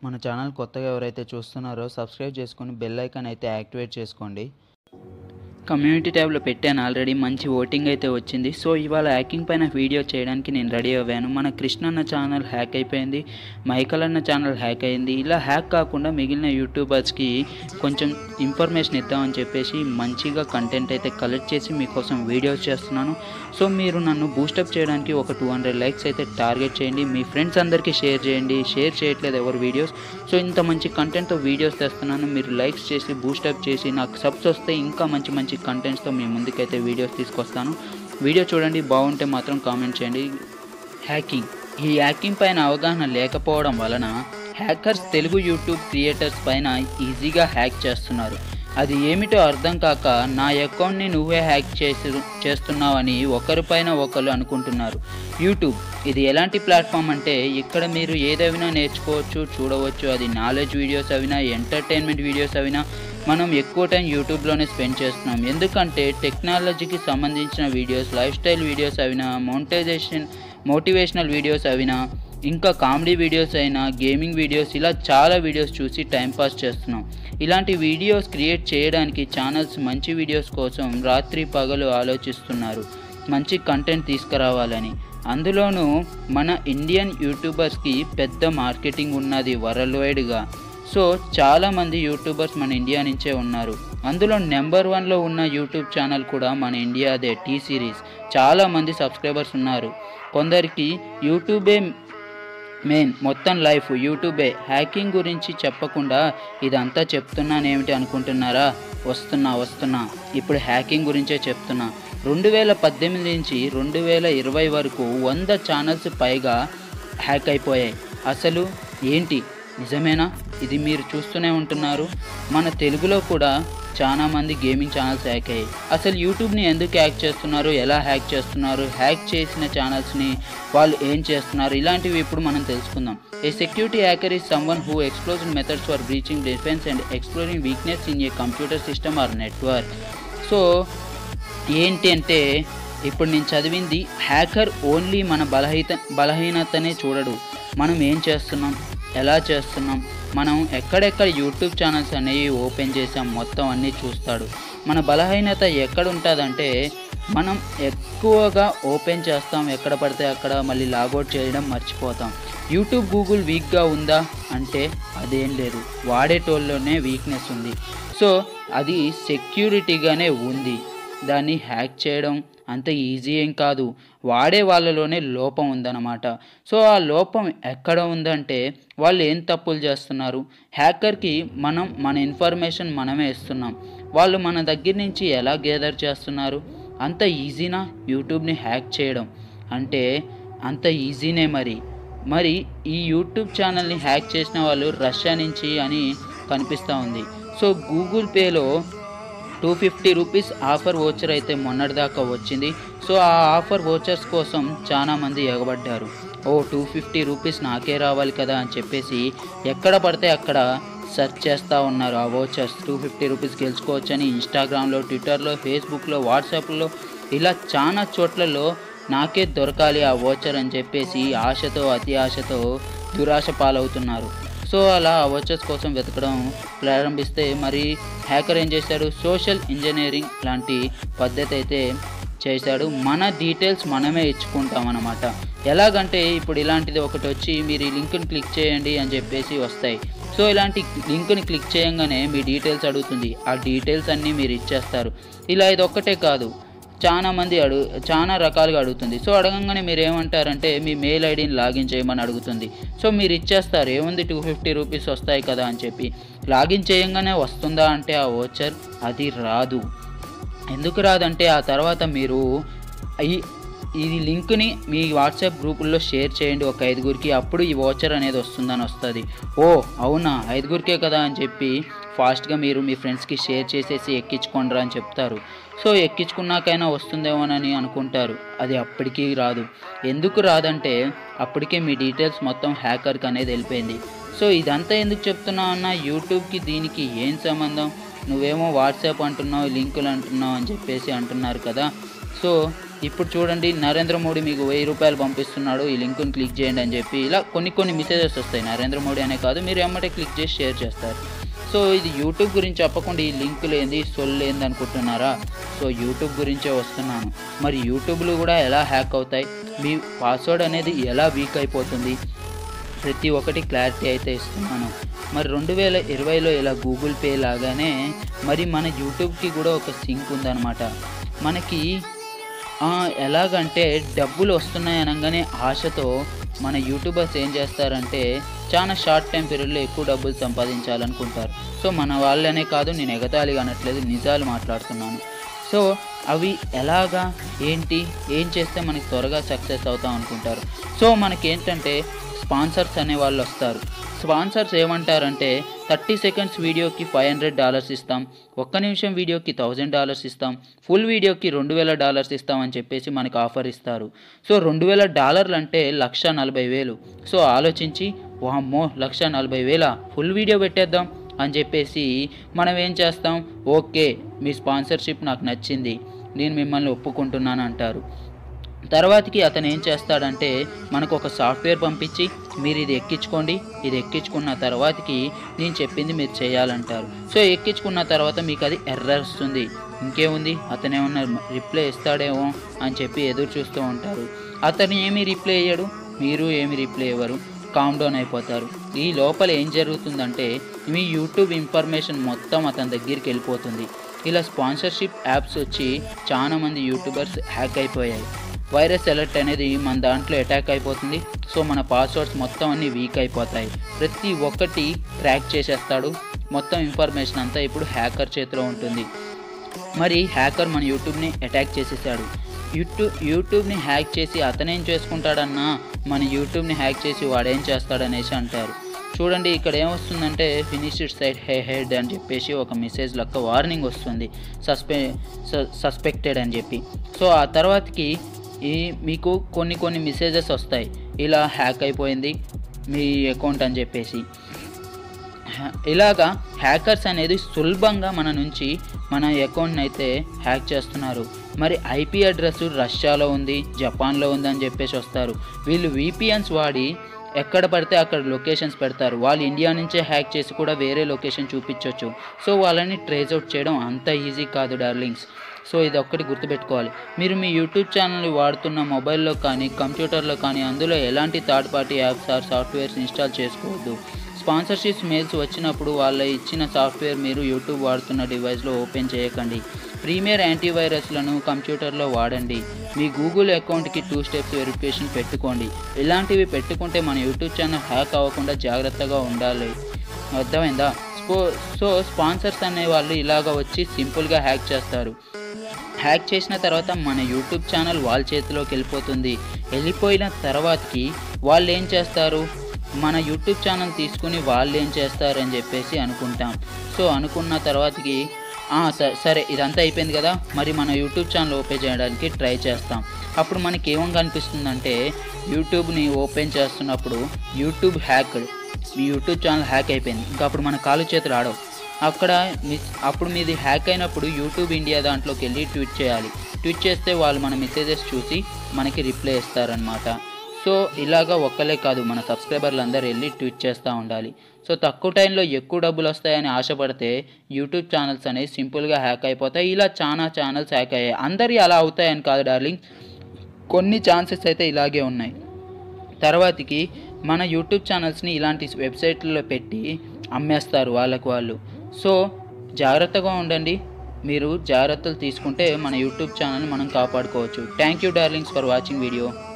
మన ఛానల్ కొత్తగా ఎవరైతే చూస్తున్నారో సబ్స్క్రైబ్ చేసుకొని బెల్ ఐకాన్ అయితే యాక్టివేట్ చేసుకోండి కమ్యూనిటీ ట్యాబ్లో పెట్టాను ఆల్రెడీ మంచి ఓటింగ్ అయితే వచ్చింది సో ఇవాళ హ్యాకింగ్ పైన వీడియో చేయడానికి నేను రెడీ అవ్వాను మన కృష్ణ అన్న ఛానల్ హ్యాక్ అయిపోయింది మైకల్ అన్న ఛానల్ హ్యాక్ అయింది ఇలా హ్యాక్ కాకుండా మిగిలిన యూట్యూబర్స్కి కొంచెం ఇన్ఫర్మేషన్ ఇద్దామని చెప్పేసి మంచిగా కంటెంట్ అయితే కలెక్ట్ చేసి మీకోసం వీడియోస్ చేస్తున్నాను సో మీరు నన్ను బూస్టప్ చేయడానికి ఒక టూ హండ్రెడ్ లైక్స్ అయితే టార్గెట్ చేయండి మీ ఫ్రెండ్స్ అందరికీ షేర్ చేయండి షేర్ చేయట్లేదు ఎవరు వీడియోస్ సో ఇంత మంచి కంటెంట్తో వీడియోస్ తెస్తున్నాను మీరు లైక్స్ చేసి బూస్టప్ చేసి నాకు సబ్స్ వస్తే ఇంకా మంచి మంచి కంటెంట్స్తో మీ ముందుకైతే వీడియోస్ తీసుకొస్తాను వీడియో చూడండి బాగుంటే మాత్రం కామెంట్ చేయండి హ్యాకింగ్ ఈ హ్యాకింగ్ పైన అవగాహన లేకపోవడం వలన హ్యాకర్స్ తెలుగు యూట్యూబ్ క్రియేటర్స్ పైన ఈజీగా హ్యాక్ చేస్తున్నారు అది ఏమిటో అర్థం కాక నా అకౌంట్ని నువ్వే హ్యాక్ చేసి చేస్తున్నావని ఒకరిపైన ఒకరు అనుకుంటున్నారు యూట్యూబ్ ఇది ఎలాంటి ప్లాట్ఫామ్ అంటే ఇక్కడ మీరు ఏదైనా నేర్చుకోవచ్చు చూడవచ్చు అది నాలెడ్జ్ వీడియోస్ అవినా ఎంటర్టైన్మెంట్ వీడియోస్ అవినా మనం ఎక్కువ టైం యూట్యూబ్లోనే స్పెండ్ చేస్తున్నాం ఎందుకంటే టెక్నాలజీకి సంబంధించిన వీడియోస్ లైఫ్ స్టైల్ వీడియోస్ అవినా మోనిటైజేషన్ మోటివేషనల్ వీడియోస్ అవినా ఇంకా కామెడీ వీడియోస్ అయినా గేమింగ్ వీడియోస్ ఇలా చాలా వీడియోస్ చూసి టైంపాస్ చేస్తున్నాం ఇలాంటి వీడియోస్ క్రియేట్ చేయడానికి ఛానల్స్ మంచి వీడియోస్ కోసం రాత్రి పగలు ఆలోచిస్తున్నారు మంచి కంటెంట్ తీసుకురావాలని అందులోనూ మన ఇండియన్ యూట్యూబర్స్కి పెద్ద మార్కెటింగ్ ఉన్నది వరల్డ్ వైడ్గా సో చాలామంది యూట్యూబర్స్ మన ఇండియా నుంచే ఉన్నారు అందులో నెంబర్ వన్లో ఉన్న యూట్యూబ్ ఛానల్ కూడా మన ఇండియాదే టీ సిరీస్ చాలామంది సబ్స్క్రైబర్స్ ఉన్నారు కొందరికి యూట్యూబే మెయిన్ మొత్తం లైఫ్ యూట్యూబే హ్యాకింగ్ గురించి చెప్పకుండా ఇదంతా చెప్తున్నానేమిటి అనుకుంటున్నారా వస్తున్నా వస్తున్నా ఇప్పుడు హ్యాకింగ్ గురించే చెప్తున్నా రెండు వేల పద్దెనిమిది నుంచి రెండు వేల ఇరవై వరకు వంద ఛానల్స్ పైగా హ్యాక్ అయిపోయాయి అసలు ఏంటి నిజమేనా ఇది మీరు చూస్తూనే ఉంటున్నారు మన తెలుగులో కూడా చాలా మంది గేమింగ్ ఛానల్స్ హ్యాక్ అయ్యాయి అసలు యూట్యూబ్ని ఎందుకు హ్యాక్ చేస్తున్నారు ఎలా హ్యాక్ చేస్తున్నారు హ్యాక్ చేసిన ఛానల్స్ని వాళ్ళు ఏం చేస్తున్నారు ఇలాంటివి ఇప్పుడు మనం తెలుసుకుందాం a security hacker is someone who exploits methods for breaching defence and exploring weakness in a computer system or network so ఏంటి అంటే ఇప్పుడు నేను చదివింది హ్యాకర్ ఓన్లీ మన బలహీత బలహీనతనే చూడడు మనం ఏం చేస్తున్నాం ఎలా చేస్తున్నాం మనం ఎక్కడెక్కడ యూట్యూబ్ ఛానల్స్ అనేవి ఓపెన్ చేసాం మొత్తం అన్నీ చూస్తాడు మన బలహీనత ఎక్కడ ఉంటుందంటే మనం ఎక్కువగా ఓపెన్ చేస్తాం ఎక్కడ పడితే అక్కడ మళ్ళీ లాగౌట్ చేయడం మర్చిపోతాం యూట్యూబ్ గూగుల్ వీక్గా ఉందా అంటే అదేం లేదు వాడేటోళ్ళలోనే వీక్నెస్ ఉంది సో అది సెక్యూరిటీగానే ఉంది దాన్ని హ్యాక్ చేయడం అంత ఈజీ ఏం కాదు వాడే వాళ్ళలోనే లోపం ఉందన్నమాట సో ఆ లోపం ఎక్కడ ఉందంటే వాళ్ళు ఏం తప్పులు చేస్తున్నారు హ్యాకర్కి మనం మన ఇన్ఫర్మేషన్ మనమే ఇస్తున్నాం వాళ్ళు మన దగ్గర నుంచి ఎలా గేదర్ చేస్తున్నారు అంత ఈజీనా యూట్యూబ్ని హ్యాక్ చేయడం అంటే అంత ఈజీనే మరి మరి ఈ యూట్యూబ్ ఛానల్ని హ్యాక్ చేసిన వాళ్ళు రష్యా నుంచి అని కనిపిస్తూ ఉంది సో గూగుల్ పేలో two fifty rupees offer voucher అయితే మొన్నటిదాకా వచ్చింది సో ఆ ఆఫర్ ఓచర్స్ కోసం చాలామంది ఎగబడ్డారు ఓ టూ ఫిఫ్టీ రూపీస్ నాకే రావాలి కదా అని చెప్పేసి ఎక్కడ పడితే అక్కడ సెర్చ్ చేస్తూ ఉన్నారు ఆ ఓచర్స్ టూ ఫిఫ్టీ రూపీస్ గెలుచుకోవచ్చని ఇన్స్టాగ్రామ్లో ట్విట్టర్లో ఫేస్బుక్లో వాట్సాప్లో ఇలా చాలా చోట్లలో నాకే దొరకాలి ఆ ఓచర్ అని చెప్పేసి ఆశతో అతి ఆశతో దురాశ పాలవుతున్నారు సో అలా ఆ ఓచర్స్ కోసం వెతకడం ప్రారంభిస్తే మరి హ్యాకర్ ఏం చేశాడు సోషల్ ఇంజనీరింగ్ లాంటి పద్ధతి అయితే చేశాడు మన డీటెయిల్స్ మనమే ఇచ్చుకుంటాం అన్నమాట ఎలాగంటే ఇప్పుడు ఇలాంటిది ఒకటి వచ్చి మీరు ఈ లింక్ని క్లిక్ చేయండి అని చెప్పేసి వస్తాయి సో ఇలాంటి లింక్ని క్లిక్ చేయంగానే మీ డీటెయిల్స్ అడుగుతుంది ఆ డీటెయిల్స్ అన్నీ మీరు ఇచ్చేస్తారు ఇలా ఇది ఒక్కటే కాదు చాలా మంది అడుగు చాలా రకాలుగా అడుగుతుంది సో అడగంగానే మీరు ఏమంటారంటే మీ మెయిల్ ఐడిని లాగిన్ చేయమని అడుగుతుంది సో మీరు ఇచ్చేస్తారు ఏముంది టూ ఫిఫ్టీ రూపీస్ వస్తాయి కదా అని చెప్పి లాగిన్ చేయంగానే వస్తుందా అంటే ఆ ఓచర్ అది రాదు ఎందుకు రాదంటే ఆ తర్వాత మీరు ఈ ఈ లింక్ని మీ వాట్సాప్ గ్రూపుల్లో షేర్ చేయండి ఒక ఐదుగురికి అప్పుడు ఈ వాచర్ అనేది వస్తుందని వస్తుంది ఓ అవునా ఐదుగురికే కదా అని చెప్పి ఫాస్ట్గా మీరు మీ ఫ్రెండ్స్కి షేర్ చేసేసి ఎక్కించుకోండిరా అని చెప్తారు సో ఎక్కించుకున్నాకైనా వస్తుందేమోనని అనుకుంటారు అది అప్పటికీ రాదు ఎందుకు రాదంటే అప్పటికే మీ డీటెయిల్స్ మొత్తం హ్యాకర్కి అనేది వెళ్ళిపోయింది సో ఇదంతా ఎందుకు చెప్తున్నావు అన్న యూట్యూబ్కి దీనికి ఏం సంబంధం నువ్వేమో వాట్సాప్ అంటున్నావు లింకులు అంటున్నావు అని చెప్పేసి అంటున్నారు కదా సో ఇప్పుడు చూడండి నరేంద్ర మోడీ మీకు వెయ్యి రూపాయలు పంపిస్తున్నాడు ఈ లింక్ని క్లిక్ చేయండి అని చెప్పి ఇలా కొన్ని కొన్ని మెసేజెస్ వస్తాయి నరేంద్ర మోడీ అనే కాదు మీరు ఎమ్మటే క్లిక్ చేసి షేర్ చేస్తారు సో ఇది యూట్యూబ్ గురించి చెప్పకుండా ఈ లింక్ లేనిది సొల్లు ఏంది అనుకుంటున్నారా సో యూట్యూబ్ గురించే వస్తున్నాను మరి యూట్యూబ్లో కూడా ఎలా హ్యాక్ అవుతాయి మీ పాస్వర్డ్ అనేది ఎలా వీక్ అయిపోతుంది ప్రతి ఒక్కటి క్లారిటీ అయితే ఇస్తున్నాను మరి రెండు వేల ఇరవైలో ఇలా గూగుల్ పే లాగానే మరి మన యూట్యూబ్కి కూడా ఒక సింక్ ఉందన్నమాట మనకి ఆ, ఎలాగంటే డబ్బులు వస్తున్నాయి అనగానే ఆశతో మన యూట్యూబర్స్ ఏం చేస్తారంటే చాలా షార్ట్ టైం పీరియడ్లో ఎక్కువ డబ్బులు సంపాదించాలనుకుంటారు సో మన వాళ్ళనే కాదు నేను ఎగతాళిగా అనట్లేదు నిజాలు మాట్లాడుతున్నాను సో అవి ఎలాగా ఏంటి ఏం చేస్తే మనకి త్వరగా సక్సెస్ అవుతాం అనుకుంటారు సో మనకి ఏంటంటే స్పాన్సర్స్ అనే వాళ్ళు వస్తారు స్పాన్సర్స్ ఏమంటారంటే థర్టీ సెకండ్స్ వీడియోకి ఫైవ్ హండ్రెడ్ డాలర్స్ ఇస్తాం ఒక్క నిమిషం వీడియోకి థౌజండ్ డాలర్స్ ఇస్తాం ఫుల్ వీడియోకి రెండు వేల డాలర్స్ ఇస్తాం అని చెప్పేసి మనకి ఆఫర్ ఇస్తారు సో రెండు వేల డాలర్లు అంటే లక్ష నలభై వేలు సో ఆలోచించి వామ్మో లక్ష నలభై వేల ఫుల్ వీడియో పెట్టేద్దాం అని చెప్పేసి మనం ఏం చేస్తాం ఓకే మీ స్పాన్సర్షిప్ నాకు నచ్చింది నేను మిమ్మల్ని ఒప్పుకుంటున్నాను అంటారు తర్వాతకి అతను ఏం చేస్తాడంటే మనకు ఒక సాఫ్ట్వేర్ పంపించి మీరు ఇది ఎక్కించుకోండి ఇది ఎక్కించుకున్న తర్వాతకి నేను చెప్పింది మీరు చేయాలంటారు సో ఎక్కించుకున్న తర్వాత మీకు అది ఎర్రర్ వస్తుంది ఇంకేముంది అతను ఏమన్నా రిప్లై ఇస్తాడేమో అని చెప్పి ఎదురు చూస్తూ ఉంటారు అతను ఏమీ రిప్లై ఇయ్యడు మీరు ఏమి రిప్లై ఇవ్వరు కామ్ డౌన్ అయిపోతారు ఈ లోపల ఏం జరుగుతుందంటే మీ యూట్యూబ్ ఇన్ఫర్మేషన్ మొత్తం అతని దగ్గరికి వెళ్ళిపోతుంది ఇలా స్పాన్సర్షిప్ యాప్స్ వచ్చి చాలా మంది యూట్యూబర్స్ హ్యాక్ అయిపోయాయి వైరస్ అలర్ట్ అనేది మన దాంట్లో అటాక్ అయిపోతుంది సో మన పాస్వర్డ్స్ మొత్తం అన్ని వీక్ అయిపోతాయి ప్రతి ఒక్కటి ట్రాక్ చేసేస్తాడు మొత్తం ఇన్ఫర్మేషన్ అంతా ఇప్పుడు హ్యాకర్ చేతిలో ఉంటుంది మరి హ్యాకర్ మన యూట్యూబ్ని అటాక్ చేసేసాడు యూట్యూబ్ యూట్యూబ్ని హ్యాక్ చేసి అతనేం చేసుకుంటాడన్నా మన యూట్యూబ్ని హ్యాక్ చేసి వాడేం చేస్తాడనేసి అంటారు చూడండి ఇక్కడ ఏమొస్తుందంటే ఫినిష్డ్ సైట్ హే హెడ్ అని చెప్పేసి ఒక మెసేజ్ లెక్క వార్నింగ్ వస్తుంది సస్పె సస్పెక్టెడ్ అని చెప్పి సో ఆ తర్వాతకి ఈ మీకు కొన్ని కొన్ని మెసేజెస్ వస్తాయి ఇలా హ్యాక్ అయిపోయింది మీ అకౌంట్ అని చెప్పేసి హ్యా- ఇలాగా హ్యాకర్స్ అనేది సులభంగా మన నుంచి మన అకౌంట్ని అయితే హ్యాక్ చేస్తున్నారు మరి ఐపీ అడ్రస్ రష్యాలో ఉంది జపాన్లో ఉంది అని చెప్పేసి వస్తారు వీళ్ళు విపిఎన్స్ వాడి ఎక్కడ పడితే అక్కడ లొకేషన్స్ పెడతారు వాళ్ళు ఇండియా నుంచే హ్యాక్ చేసి కూడా వేరే లొకేషన్ చూపించవచ్చు సో వాళ్ళని ట్రేస్ అవుట్ చేయడం అంత ఈజీ కాదు డార్లింగ్స్ సో ఇది ఒక్కటి గుర్తుపెట్టుకోవాలి మీరు మీ యూట్యూబ్ ఛానల్ని వాడుతున్న మొబైల్లో కానీ కంప్యూటర్లో కానీ అందులో ఎలాంటి third party apps or softwares install చేసుకోవద్దు స్పాన్సర్షిప్స్ మెయిల్స్ వచ్చినప్పుడు వాళ్ళ ఇచ్చిన సాఫ్ట్వేర్ మీరు యూట్యూబ్ వాడుతున్న డివైస్లో ఓపెన్ చేయకండి ప్రీమియర్ యాంటీవైరస్లను కంప్యూటర్లో వాడండి మీ గూగుల్ అకౌంట్కి టూ స్టెప్స్ వెరిఫికేషన్ పెట్టుకోండి ఇలాంటివి పెట్టుకుంటే మన యూట్యూబ్ ఛానల్ హ్యాక్ అవ్వకుండా జాగ్రత్తగా ఉండాలి అర్థమైందా స్పో సో స్పాన్సర్స్ అనే వాళ్ళు ఇలాగ వచ్చి సింపుల్గా హ్యాక్ చేస్తారు హ్యాక్ చేసిన తర్వాత మన యూట్యూబ్ ఛానల్ వాళ్ళ చేతిలోకి వెళ్ళిపోతుంది వెళ్ళిపోయిన తర్వాతకి వాళ్ళు ఏం చేస్తారు మన యూట్యూబ్ ఛానల్ తీసుకుని వాళ్ళు ఏం చేస్తారని చెప్పేసి అనుకుంటాం సో అనుకున్న తర్వాతకి "ఆ, స- సరే ఇదంతా అయిపోయింది కదా మరి మన యూట్యూబ్ ఛానల్ ఓపెన్ చేయడానికి ట్రై చేస్తాం అప్పుడు మనకి ఏమం కనిపిస్తుందంటే యూట్యూబ్ని ఓపెన్ చేస్తున్నప్పుడు యూట్యూబ్ హ్యాక్ మీ యూట్యూబ్ ఛానల్ హ్యాక్ అయిపోయింది ఇంకా అప్పుడు మన కాలు చేతులు ఆడవు అక్కడ మిస్ అప్పుడు మీది హ్యాక్ అయినప్పుడు యూట్యూబ్ ఇండియా దాంట్లోకి వెళ్ళి ట్వీట్ చేయాలి ట్వీట్ చేస్తే వాళ్ళు మన మెసేజెస్ చూసి మనకి రిప్లై ఇస్తారనమాట సో ఇలాగా ఒక్కలే కాదు మన సబ్స్క్రైబర్లు అందరూ వెళ్ళి ట్వీట్ చేస్తూ ఉండాలి సో తక్కువ టైంలో ఎక్కువ డబ్బులు వస్తాయని ఆశపడితే యూట్యూబ్ ఛానల్స్ అనేవి సింపుల్గా హ్యాక్ అయిపోతాయి ఇలా చాలా ఛానల్స్ హ్యాక్ అయ్యాయి అందరి అలా అవుతాయని కాదు డార్లింగ్ కొన్ని ఛాన్సెస్ అయితే ఇలాగే ఉన్నాయి తర్వాతకి మన యూట్యూబ్ ఛానల్స్ని ఇలాంటి వెబ్సైట్లలో పెట్టి అమ్మేస్తారు వాళ్ళకు వాళ్ళు సో జాగ్రత్తగా ఉండండి మీరు జాగ్రత్తలు తీసుకుంటే మన యూట్యూబ్ ఛానల్ని మనం కాపాడుకోవచ్చు thank you darlings for watching video